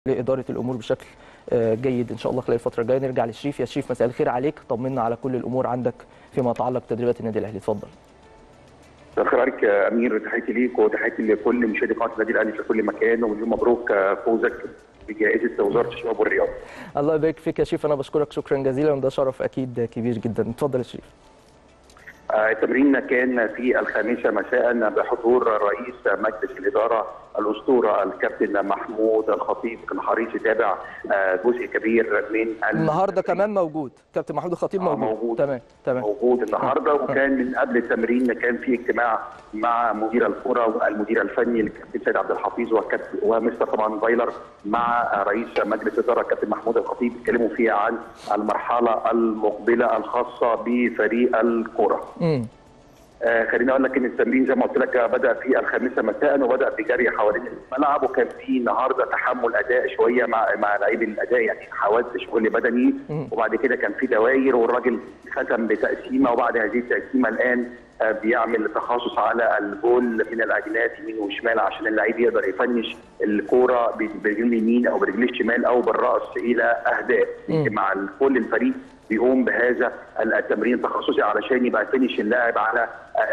لاداره الامور بشكل آه، جيد ان شاء الله خلال الفتره الجايه نرجع لشريف يا شريف مساء الخير عليك طمنا على كل الامور عندك فيما يتعلق بتدريبات النادي الاهلي اتفضل مساء الخير عليك يا امير تحياتي ليك وتحياتي لكل مشاهدي قناه النادي الاهلي في كل مكان ومليون مبروك فوزك بجائزه وزاره الشباب والرياضه. الله يبارك فيك يا شريف انا بشكرك شكرا جزيلا وده شرف اكيد كبير جدا اتفضل يا شريف آه، التمرين كان في الخامسه مساء بحضور رئيس مجلس الاداره الاسطوره الكابتن محمود الخطيب كان حريص يتابع آه، جزء كبير من النهارده كمان موجود كابتن محمود الخطيب آه، موجود. موجود. تمام تمام موجود النهارده وكان من قبل التمرين كان في اجتماع مع مدير الكره والمدير الفني الكابتن سيد عبد الحفيظ وكابتن ومستر طبعا فايلر مع رئيس مجلس الاداره الكابتن محمود الخطيب اتكلموا فيها عن المرحله المقبله الخاصه بفريق الكره. امم آه خليني اقول لك ان التمرين زي ما قلت لك بدا في الخامسه مساء وبدا بجري حوالين الملعب وكان في النهارده تحمل اداء شويه مع مع لاعبي الاداء يعني حواس شغل بدني مم. وبعد كده كان في دواير والراجل ختم بتقسيمه وبعد هذه التقسيمه الان آه، بيعمل تخصص على الجول من العجلات يمين وشمال عشان اللعيب يقدر يفنش الكوره برجل اليمين او برجل الشمال او بالراس الى اهداف مم. يمكن مع كل الفريق بيقوم بهذا التمرين التخصصي علشان يبقى فينش اللاعب على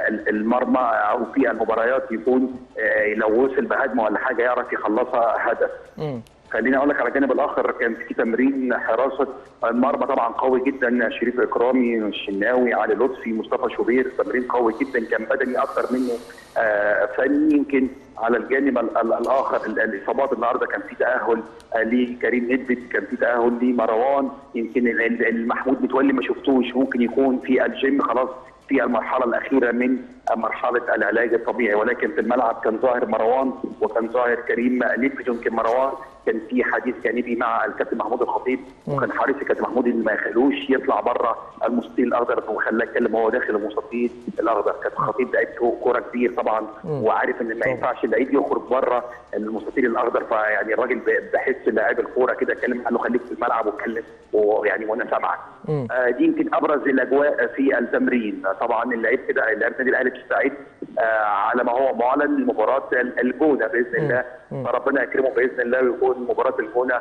المرمى او في المباريات يكون آه، لو وصل بهجمه ولا حاجه يعرف يخلصها هدف. امم خليني اقول لك على الجانب الاخر كان في تمرين حراسه المرمى طبعا قوي جدا شريف اكرامي الشناوي علي لطفي مصطفى شوبير تمرين قوي جدا كان بدني اكثر منه آه، فني يمكن على الجانب ال- ال- الاخر ال- الاصابات النهارده كان في تاهل آه، لكريم ندبت كان في تاهل لمروان يمكن ال- ال- المحمود متولي ما شفتوش ممكن يكون في الجيم خلاص في المرحله الاخيره من مرحله العلاج الطبيعي ولكن في الملعب كان ظاهر مروان وكان ظاهر كريم نيدفيد يمكن مروان كان في حديث جانبي مع الكابتن محمود الخطيب وكان حريص الكابتن محمود ان ما يخلوش يطلع بره المستطيل الاخضر وخلاه يتكلم وهو داخل المستطيل الاخضر كابتن الخطيب لعيب كوره كبير طبعا مم. وعارف ان ما طبعا. ينفعش اللعيب يخرج بره المستطيل الاخضر فيعني الراجل ب- بحس لاعب الكوره كده اتكلم قال له خليك في الملعب واتكلم ويعني وانا سامعك مم. آه، دي يمكن ابرز الاجواء في التمرين آه، طبعا اللعيب كده لعيبه النادي الاهلي بتستعد آه، على ما هو معلن لمباراه ال- الجونه باذن الله مم. فربنا يكرمه باذن الله ويكون مباراه الجونه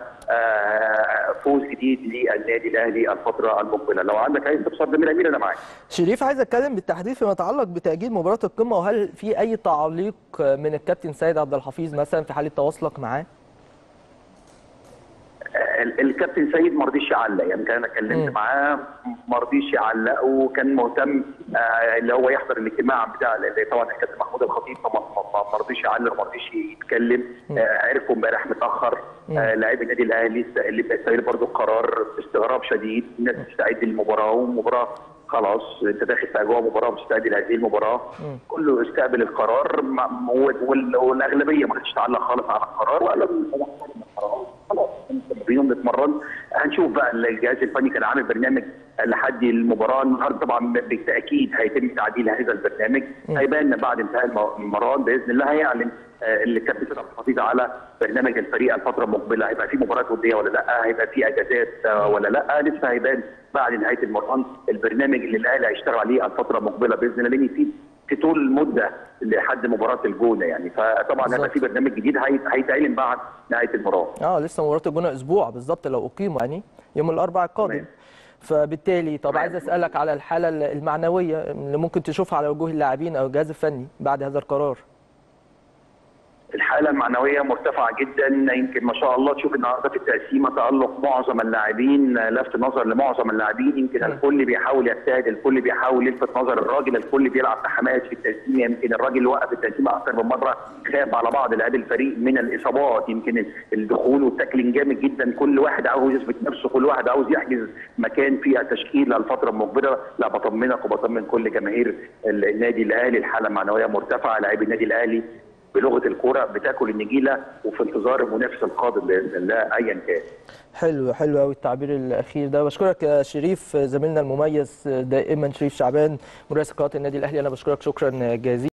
آه، فوز جديد للنادي الاهلي الفتره المقبله لو عندك اي استفسار جميل امير انا معاك شريف عايز اتكلم بالتحديد فيما يتعلق بتاجيل مباراه القمه وهل في اي تعليق من الكابتن سيد عبد الحفيظ مثلا في حاله تواصلك معاه ال- الكابتن سيد ما رضيش يعلق يعني كان انا مم. اتكلمت معاه ما رضيش يعلق وكان مهتم آه، اللي هو يحضر الاجتماع بتاع اللي طبعا الكابتن محمود الخطيب فما ما- ما- ما رضيش يعلق وما رضيش يتكلم مم. آه، عرفوا امبارح متاخر مم. آه، لاعبي النادي الاهلي است- اللي بيستقبل برضه القرار باستغراب شديد الناس بتستعد للمباراه والمباراه خلاص انت داخل في اجواء مباراه بتستعد لهذه المباراه مم. كله استقبل القرار ما- وال- وال- والاغلبيه ما كانتش تعلق خالص على القرار وقال خلاص بيوم نتمرن هنشوف بقى الجهاز الفني كان عامل برنامج لحد المباراه النهارده طبعا بالتاكيد هيتم تعديل هذا البرنامج مم. هيبان بعد انتهاء الم- المران باذن الله هيعلن آه، الكابتن سيد عبد الحفيظ على برنامج الفريق الفتره المقبله هيبقى في مباراه وديه ولا لا هيبقى في اجازات آه، ولا لا لسه هيبان بعد نهايه المران البرنامج اللي الاهلي هيشتغل عليه الفتره المقبله باذن الله لان في في طول المده لحد مباراه الجونه يعني فطبعا هيبقى بالظبط. في برنامج جديد هي- هيتعلن بعد نهايه المران اه لسه مباراه الجونه اسبوع بالظبط لو اقيموا يعني يوم الاربعاء القادم تمام. فبالتالي طب تمام. عايز اسالك على الحاله المعنويه اللي ممكن تشوفها على وجوه اللاعبين او الجهاز الفني بعد هذا القرار الحاله المعنويه مرتفعه جدا يمكن ما شاء الله تشوف النهارده في التقسيمه تالق معظم اللاعبين لفت نظر لمعظم اللاعبين يمكن م. الكل بيحاول يجتهد الكل بيحاول يلفت نظر الراجل الكل بيلعب بحماس في التقسيمه يمكن الراجل اللي وقف التقسيمه اكثر من مره خاف على بعض لاعبي الفريق من الاصابات يمكن الدخول والتاكلينج جامد جدا كل واحد عاوز يثبت نفسه كل واحد عاوز يحجز مكان في التشكيل الفتره المقبله لا بطمنك وبطمن كل جماهير النادي الاهلي الحاله المعنويه مرتفعه لاعبي النادي الاهلي بلغه الكوره بتاكل النجيله وفي انتظار المنافس القادم باذن الله ايا كان. حلو حلو قوي التعبير الاخير ده بشكرك يا شريف زميلنا المميز دائما شريف شعبان مراسل قناه النادي الاهلي انا بشكرك شكرا جزيلا